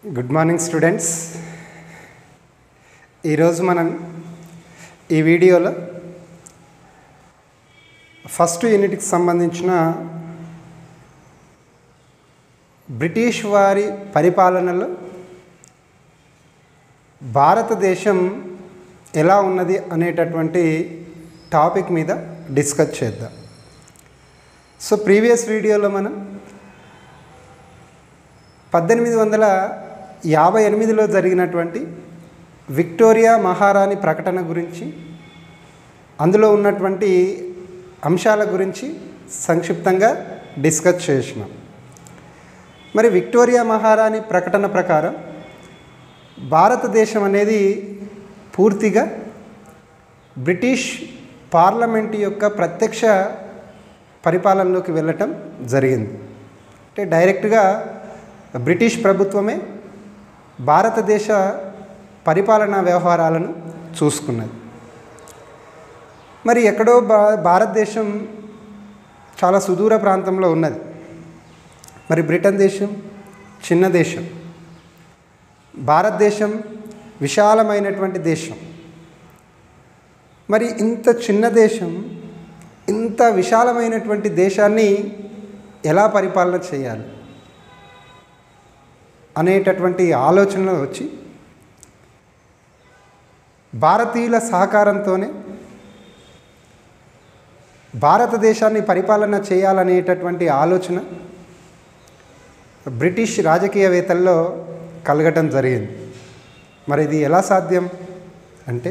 good morning students ఈరోజు మనం ఈ వీడియోలో ఫస్ట్ యూనిట్కి సంబంధించిన బ్రిటిష్ వారి పరిపాలనలో భారతదేశం ఎలా ఉన్నది అనేటటువంటి టాపిక్ మీద డిస్కస్ చేద్దాం సో ప్రీవియస్ వీడియోలో మనం పద్దెనిమిది వందల యాభై ఎనిమిదిలో జరిగినటువంటి విక్టోరియా మహారాణి ప్రకటన గురించి అందులో ఉన్నటువంటి అంశాల గురించి సంక్షిప్తంగా డిస్కస్ చేసినాం మరి విక్టోరియా మహారాణి ప్రకటన ప్రకారం భారతదేశం అనేది పూర్తిగా బ్రిటిష్ పార్లమెంట్ యొక్క ప్రత్యక్ష పరిపాలనలోకి వెళ్ళటం జరిగింది అంటే డైరెక్ట్గా బ్రిటిష్ ప్రభుత్వమే భారతదేశ పరిపాలనా వ్యవహారాలను చూసుకున్నది మరి ఎక్కడో భా భారతదేశం చాలా సుదూర ప్రాంతంలో ఉన్నది మరి బ్రిటన్ దేశం చిన్న దేశం భారతదేశం విశాలమైనటువంటి దేశం మరి ఇంత చిన్న దేశం ఇంత విశాలమైనటువంటి దేశాన్ని ఎలా పరిపాలన చేయాలి అనేటటువంటి ఆలోచనలు వచ్చి భారతీయుల సహకారంతోనే భారతదేశాన్ని పరిపాలన చేయాలనేటటువంటి ఆలోచన బ్రిటిష్ రాజకీయవేత్తల్లో కలగటం జరిగింది మరి ఇది ఎలా సాధ్యం అంటే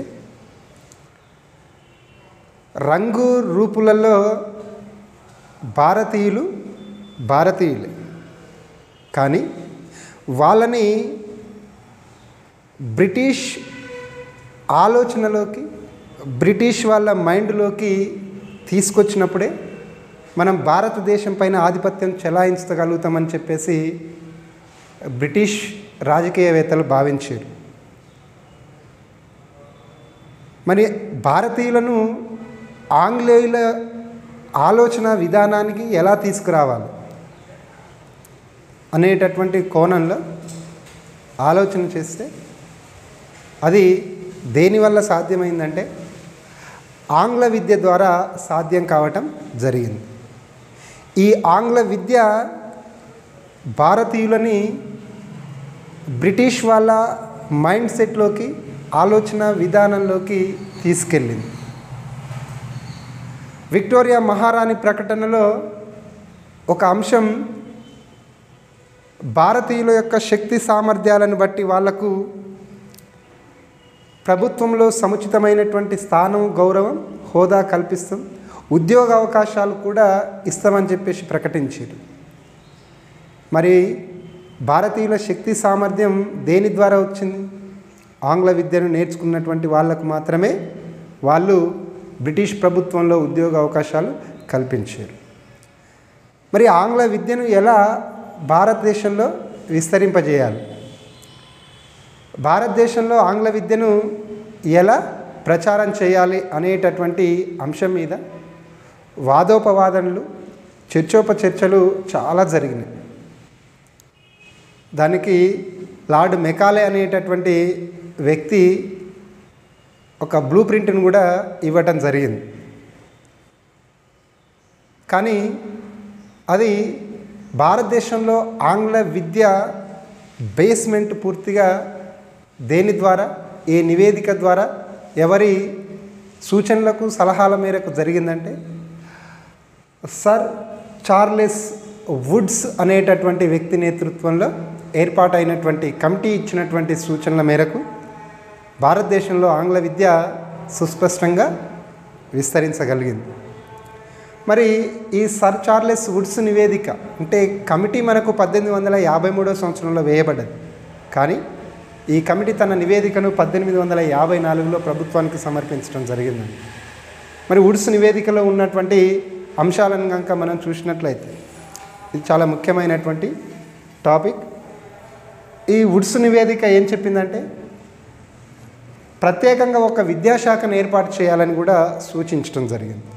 రంగు రూపులలో భారతీయులు భారతీయులే కానీ వాళ్ళని బ్రిటిష్ ఆలోచనలోకి బ్రిటిష్ వాళ్ళ మైండ్లోకి తీసుకొచ్చినప్పుడే మనం భారతదేశం పైన ఆధిపత్యం చెలాయించగలుగుతామని చెప్పేసి బ్రిటిష్ రాజకీయవేత్తలు భావించారు మరి భారతీయులను ఆంగ్లేయుల ఆలోచన విధానానికి ఎలా తీసుకురావాలి అనేటటువంటి కోణంలో ఆలోచన చేస్తే అది దేనివల్ల సాధ్యమైందంటే ఆంగ్ల విద్య ద్వారా సాధ్యం కావటం జరిగింది ఈ ఆంగ్ల విద్య భారతీయులని బ్రిటిష్ వాళ్ళ మైండ్ సెట్లోకి ఆలోచన విధానంలోకి తీసుకెళ్ళింది విక్టోరియా మహారాణి ప్రకటనలో ఒక అంశం భారతీయుల యొక్క శక్తి సామర్థ్యాలను బట్టి వాళ్లకు ప్రభుత్వంలో సముచితమైనటువంటి స్థానం గౌరవం హోదా కల్పిస్తాం ఉద్యోగ అవకాశాలు కూడా ఇస్తామని చెప్పేసి ప్రకటించారు మరి భారతీయుల శక్తి సామర్థ్యం దేని ద్వారా వచ్చింది ఆంగ్ల విద్యను నేర్చుకున్నటువంటి వాళ్లకు మాత్రమే వాళ్ళు బ్రిటిష్ ప్రభుత్వంలో ఉద్యోగ అవకాశాలు కల్పించారు మరి ఆంగ్ల విద్యను ఎలా భారతదేశంలో విస్తరింపజేయాలి భారతదేశంలో ఆంగ్ల విద్యను ఎలా ప్రచారం చేయాలి అనేటటువంటి అంశం మీద వాదోపవాదనలు చర్చోపచర్చలు చాలా జరిగినాయి దానికి లార్డ్ మెకాలే అనేటటువంటి వ్యక్తి ఒక బ్లూ ప్రింట్ను కూడా ఇవ్వటం జరిగింది కానీ అది భారతదేశంలో ఆంగ్ల విద్య బేస్మెంట్ పూర్తిగా దేని ద్వారా ఏ నివేదిక ద్వారా ఎవరి సూచనలకు సలహాల మేరకు జరిగిందంటే సర్ చార్లెస్ వుడ్స్ అనేటటువంటి వ్యక్తి నేతృత్వంలో ఏర్పాటైనటువంటి కమిటీ ఇచ్చినటువంటి సూచనల మేరకు భారతదేశంలో ఆంగ్ల విద్య సుస్పష్టంగా విస్తరించగలిగింది మరి ఈ సర్ చార్లెస్ వుడ్స్ నివేదిక అంటే కమిటీ మనకు పద్దెనిమిది వందల యాభై మూడో సంవత్సరంలో వేయబడ్డది కానీ ఈ కమిటీ తన నివేదికను పద్దెనిమిది వందల యాభై నాలుగులో ప్రభుత్వానికి సమర్పించడం జరిగిందండి మరి వుడ్స్ నివేదికలో ఉన్నటువంటి అంశాలను కనుక మనం చూసినట్లయితే ఇది చాలా ముఖ్యమైనటువంటి టాపిక్ ఈ వుడ్స్ నివేదిక ఏం చెప్పిందంటే ప్రత్యేకంగా ఒక విద్యాశాఖను ఏర్పాటు చేయాలని కూడా సూచించడం జరిగింది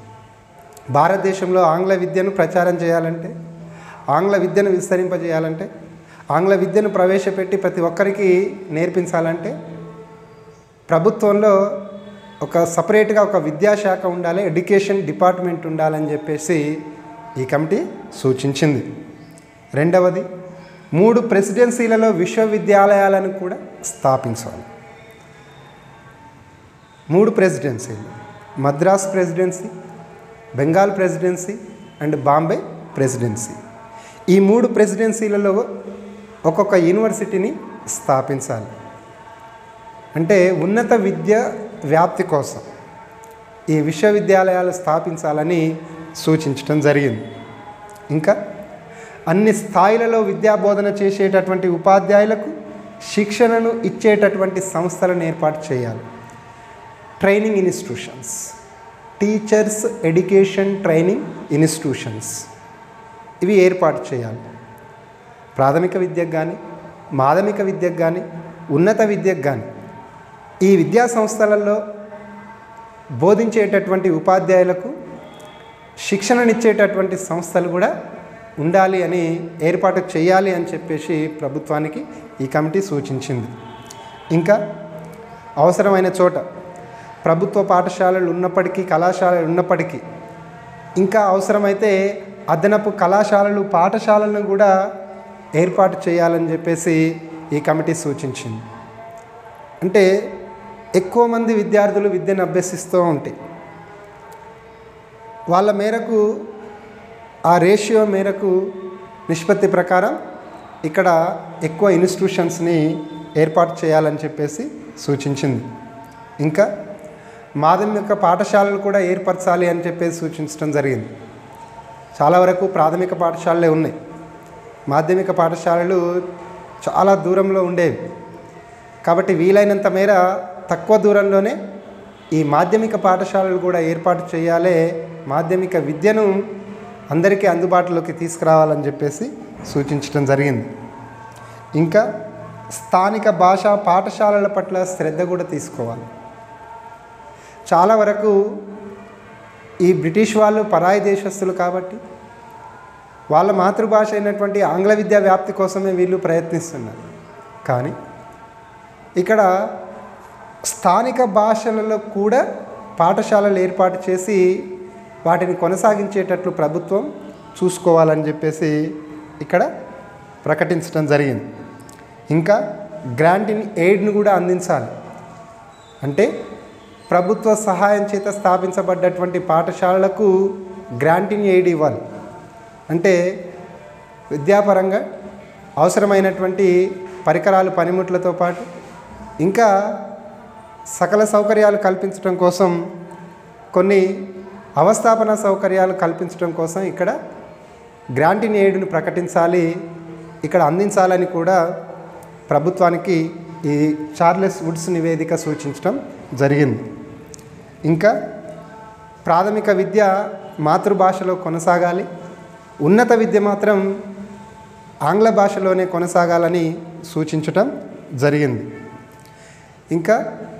భారతదేశంలో ఆంగ్ల విద్యను ప్రచారం చేయాలంటే ఆంగ్ల విద్యను విస్తరింపజేయాలంటే ఆంగ్ల విద్యను ప్రవేశపెట్టి ప్రతి ఒక్కరికి నేర్పించాలంటే ప్రభుత్వంలో ఒక సపరేట్గా ఒక విద్యాశాఖ ఉండాలి ఎడ్యుకేషన్ డిపార్ట్మెంట్ ఉండాలని చెప్పేసి ఈ కమిటీ సూచించింది రెండవది మూడు ప్రెసిడెన్సీలలో విశ్వవిద్యాలయాలను కూడా స్థాపించాలి మూడు ప్రెసిడెన్సీలు Madras presidency Bengal presidency and Bombay presidency ఈ మూడు ప్రెసిడెన్సీలలో ఒక్కొక్క యూనివర్సిటీని స్థాపించాలి అంటే ఉన్నత విద్య వ్యాప్తి కోసం ఈ విశ్వవిద్యాలయాలు స్థాపించాలని సూచించడం జరిగింది ఇంకా అన్ని స్థాయిలలో విద్యాబోధన చేసేటటువంటి ఉపాధ్యాయులకు శిక్షణను ఇచ్చేటటువంటి సంస్థలను ఏర్పాటు చేయాలి training institutions teachers education training institutions ఇవి ఏర్పాటు చేయాలి ప్రాథమిక విద్యకు కానీ మాధ్యమిక విద్యకు కానీ ఉన్నత విద్యకు కానీ ఈ విద్యా సంస్థలలో బోధించేటటువంటి ఉపాధ్యాయులకు శిక్షణనిచ్చేటటువంటి సంస్థలు కూడా ఉండాలి అని ఏర్పాటు చేయాలి అని చెప్పేసి ప్రభుత్వానికి ఈ కమిటీ సూచించింది ఇంకా అవసరమైన చోట ప్రభుత్వ పాఠశాలలు ఉన్నప్పటికీ కళాశాలలు ఉన్నప్పటికీ ఇంకా అవసరమైతే అదనపు కళాశాలలు పాఠశాలలను కూడా ఏర్పాటు చేయాలని చెప్పేసి ఈ కమిటీ సూచించింది అంటే ఎక్కువ మంది విద్యార్థులు విద్యను అభ్యసిస్తూ ఉంటాయి వాళ్ళ మేరకు ఆ రేషియో మేరకు నిష్పత్తి ప్రకారం ఇక్కడ ఎక్కువ ఇన్స్టిట్యూషన్స్ని ఏర్పాటు చేయాలని చెప్పేసి సూచించింది ఇంకా మాధ్యమిక పాఠశాలలు కూడా ఏర్పరచాలి అని చెప్పేసి సూచించడం జరిగింది చాలా వరకు ప్రాథమిక పాఠశాలలే ఉన్నాయి మాధ్యమిక పాఠశాలలు చాలా దూరంలో ఉండేవి కాబట్టి వీలైనంత మేర తక్కువ దూరంలోనే ఈ మాధ్యమిక పాఠశాలలు కూడా ఏర్పాటు చేయాలి మాధ్యమిక విద్యను అందరికీ అందుబాటులోకి తీసుకురావాలని చెప్పేసి సూచించడం జరిగింది ఇంకా స్థానిక భాషా పాఠశాలల పట్ల శ్రద్ధ కూడా తీసుకోవాలి చాలా వరకు ఈ బ్రిటిష్ వాళ్ళు పరాయి దేశస్తులు కాబట్టి వాళ్ళ మాతృభాష అయినటువంటి ఆంగ్ల విద్యా వ్యాప్తి కోసమే వీళ్ళు ప్రయత్నిస్తున్నారు కానీ ఇక్కడ స్థానిక భాషలలో కూడా పాఠశాలలు ఏర్పాటు చేసి వాటిని కొనసాగించేటట్లు ప్రభుత్వం చూసుకోవాలని చెప్పేసి ఇక్కడ ప్రకటించడం జరిగింది ఇంకా గ్రాంట్ ఇన్ ఎయిడ్ను కూడా అందించాలి అంటే ప్రభుత్వ సహాయం చేత స్థాపించబడ్డటువంటి పాఠశాలలకు గ్రాంట్ ఇన్ ఎయిడ్ ఇవ్వాలి అంటే విద్యాపరంగా అవసరమైనటువంటి పరికరాలు పనిముట్లతో పాటు ఇంకా సకల సౌకర్యాలు కల్పించడం కోసం కొన్ని అవస్థాపన సౌకర్యాలు కల్పించడం కోసం ఇక్కడ గ్రాంట్ ఇన్ ఎయిడ్ను ప్రకటించాలి ఇక్కడ అందించాలని కూడా ప్రభుత్వానికి ఈ చార్లెస్ వుడ్స్ నివేదిక సూచించడం జరిగింది ఇంకా ప్రాథమిక విద్య మాతృభాషలో కొనసాగాలి ఉన్నత విద్య మాత్రం ఆంగ్ల భాషలోనే కొనసాగాలని సూచించటం జరిగింది ఇంకా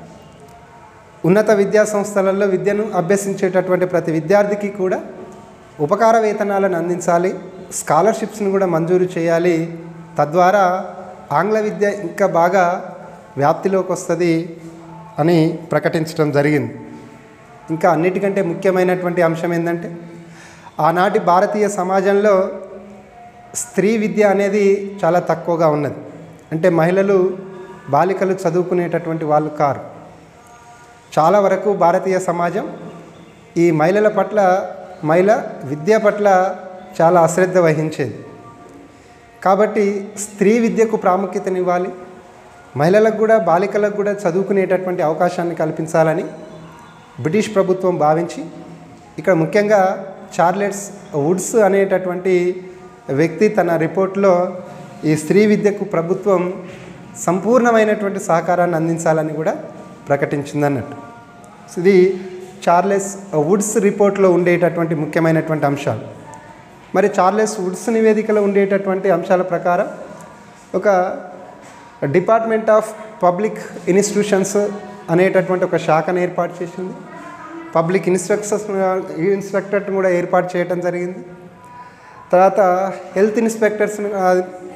ఉన్నత విద్యా సంస్థలలో విద్యను అభ్యసించేటటువంటి ప్రతి విద్యార్థికి కూడా ఉపకార వేతనాలను అందించాలి స్కాలర్షిప్స్ను కూడా మంజూరు చేయాలి తద్వారా ఆంగ్ల విద్య ఇంకా బాగా వ్యాప్తిలోకి వస్తుంది అని ప్రకటించడం జరిగింది ఇంకా అన్నిటికంటే ముఖ్యమైనటువంటి అంశం ఏంటంటే ఆనాటి భారతీయ సమాజంలో స్త్రీ విద్య అనేది చాలా తక్కువగా ఉన్నది అంటే మహిళలు బాలికలు చదువుకునేటటువంటి వాళ్ళు కారు చాలా వరకు భారతీయ సమాజం ఈ మహిళల పట్ల మహిళ విద్య పట్ల చాలా అశ్రద్ధ వహించేది కాబట్టి స్త్రీ విద్యకు ప్రాముఖ్యతనివ్వాలి మహిళలకు కూడా బాలికలకు కూడా చదువుకునేటటువంటి అవకాశాన్ని కల్పించాలని బ్రిటిష్ ప్రభుత్వం భావించి ఇక్కడ ముఖ్యంగా చార్లెట్స్ వుడ్స్ అనేటటువంటి వ్యక్తి తన రిపోర్ట్లో ఈ స్త్రీ విద్యకు ప్రభుత్వం సంపూర్ణమైనటువంటి సహకారాన్ని అందించాలని కూడా ప్రకటించిందన్నట్టు ఇది చార్లెస్ వుడ్స్ రిపోర్ట్లో ఉండేటటువంటి ముఖ్యమైనటువంటి అంశాలు మరి చార్లెస్ వుడ్స్ నివేదికలో ఉండేటటువంటి అంశాల ప్రకారం ఒక డిపార్ట్మెంట్ ఆఫ్ పబ్లిక్ ఇన్స్టిట్యూషన్స్ అనేటటువంటి ఒక శాఖను ఏర్పాటు చేసింది పబ్లిక్ ఇన్స్ట్రక్టర్స్ ఇన్స్పెక్టర్ని కూడా ఏర్పాటు చేయడం జరిగింది తర్వాత హెల్త్ ఇన్స్పెక్టర్స్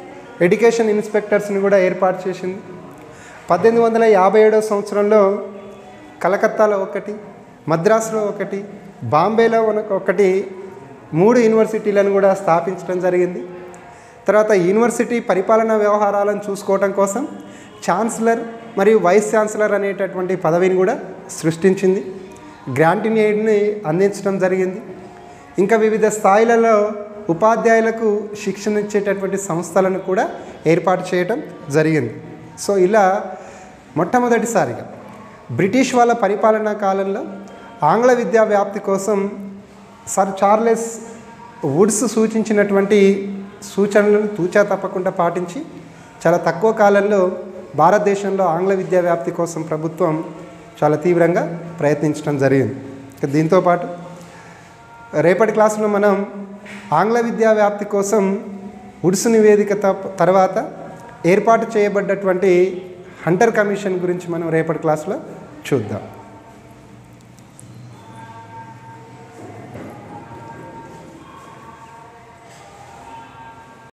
ఎడ్యుకేషన్ ఇన్స్పెక్టర్స్ని కూడా ఏర్పాటు చేసింది పద్దెనిమిది వందల యాభై ఏడవ సంవత్సరంలో కలకత్తాలో ఒకటి మద్రాసులో ఒకటి బాంబేలో ఉన్న- ఒకటి మూడు యూనివర్సిటీలను కూడా స్థాపించడం జరిగింది తర్వాత యూనివర్సిటీ పరిపాలనా వ్యవహారాలను చూసుకోవడం కోసం ఛాన్సలర్ మరియు వైస్ ఛాన్సలర్ అనేటటువంటి పదవిని కూడా సృష్టించింది గ్రాంటిన్ ఎయిడ్ని అందించడం జరిగింది ఇంకా వివిధ స్థాయిలలో ఉపాధ్యాయులకు శిక్షణ ఇచ్చేటటువంటి సంస్థలను కూడా ఏర్పాటు చేయటం జరిగింది సో ఇలా మొట్టమొదటిసారిగా బ్రిటిష్ వాళ్ళ పరిపాలనా కాలంలో ఆంగ్ల విద్యా వ్యాప్తి కోసం సర్ చార్లెస్ వుడ్స్ సూచించినటువంటి సూచనలను తూచా తప్పకుండా పాటించి చాలా తక్కువ కాలంలో భారతదేశంలో ఆంగ్ల విద్యా వ్యాప్తి కోసం ప్రభుత్వం చాలా తీవ్రంగా ప్రయత్నించడం జరిగింది ఇక దీంతోపాటు రేపటి క్లాసులో మనం ఆంగ్ల విద్యా వ్యాప్తి కోసం వుడ్స్ నివేదిక తప్- తర్వాత ఏర్పాటు చేయబడ్డటువంటి హంటర్ కమిషన్ గురించి మనం రేపటి క్లాసులో చూద్దాం